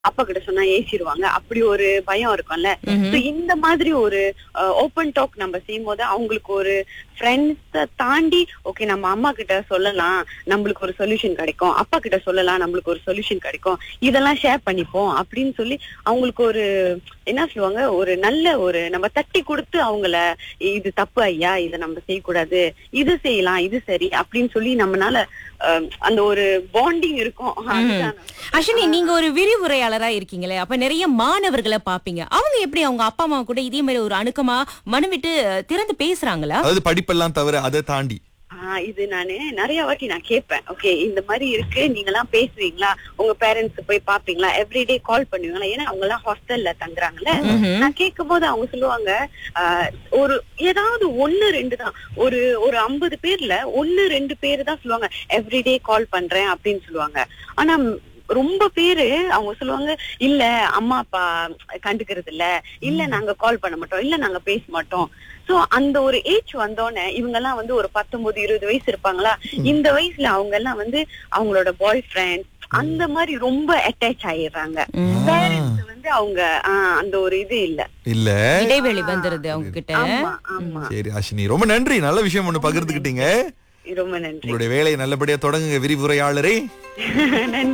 அப்பா கிட்ட சொன்னா ஏசிடுவாங்க அப்படி ஒரு பயம் இருக்கும்ல ம்ஹும். So, இந்த மாதிரி ஒரு ஓபன் டாக் நம்ம செய்யும் போது அவங்களுக்கு ஒரு ஃப்ரெண்ட்ஸ தாண்டி ஓகே நம்ம அம்மா கிட்ட சொல்லலாம் நம்மளுக்கு ஒரு சொல்யூஷன் கிடைக்கும் அப்பா கிட்ட சொல்லலாம் நம்மளுக்கு ஒரு சொல்யூஷன் கிடைக்கும் இதெல்லாம் ஷேர் பண்ணிப்போம் அப்படின்னு சொல்லி அவங்களுக்கு ஒரு என்ன சொல்லுவாங்க ஒரு நல்ல ஒரு நம்ம தட்டி கொடுத்து அவங்கள இது தப்பு ஐயா இதை நம்ம செய்யக்கூடாது இது செய்யலாம் இது சரி அப்படின்னு சொல்லி நம்மனால அஹ், அந்த ஒரு பாண்டிங் இருக்கும் அதுதான் அஸ்வினி நீங்க ஒரு விரிவுரையாளரா இருக்கீங்களே அப்ப நிறைய மாணவர்களை பாப்பீங்க அவங்க எப்படி அவங்க அப்பா அம்மா கூட இதே மாதிரி ஒரு அணுக்கமா மனம் விட்டு திறந்து பேசுறாங்களா அதாவது படிப்பெல்லாம் தவிர அதை தாண்டி ஆஹ் இது நானு நிறைய வாட்டி நான் கேட்பேன் ஓகே இந்த மாதிரி இருக்கு நீங்க எல்லாம் பேசுவீங்களா உங்க பேரண்ட்ஸ் போய் பாப்பீங்களா எவ்ரிடே கால் பண்ணுவீங்களா ஏன்னா அவங்க எல்லாம் ஹாஸ்டல்ல தங்குறாங்கல்ல நான் கேட்கும் போது அவங்க சொல்லுவாங்க ஆஹ் ஒரு ஏதாவது ஒண்ணு ரெண்டு தான் ஒரு ஒரு ஐம்பது பேர்ல ஒண்ணு ரெண்டு பேர் தான் சொல்லுவாங்க எவ்ரிடே கால் பண்றேன் அப்படின்னு சொல்லுவாங்க ஆனா ரொம்ப பேரு அவங்க சொல்லுவாங்க இல்ல அம்மா அப்பா கண்டுக்கிறது இல்ல இல்ல நாங்க கால் பண்ண மாட்டோம் இல்ல நாங்க பேச மாட்டோம் சோ அந்த ஒரு ஏஜ் வந்தோடனே இவங்க எல்லாம் வந்து ஒரு பத்தொன்பது இருபது வயசு இருப்பாங்களா இந்த வயசுல அவங்க எல்லாம் வந்து அவங்களோட பாய் ஃப்ரெண்ட் அந்த மாதிரி ரொம்ப அட்டாச் ஆயிடுறாங்க பேரண்ட்ஸ் வந்து அவங்க ஆஹ், அந்த ஒரு இது இல்ல இல்ல இடைவெளி வந்துருது அவங்க கிட்ட ஆமா ஆமா சரி அஸ்வினி ரொம்ப நன்றி நல்ல விஷயம் ஒண்ணு பகிர்ந்துக்கிட்டீங்க ரொம்ப நன்றி உங்களுடைய வேலையை நல்லபடியா தொடங்குங்க விரிவுரையாளரே நன்றி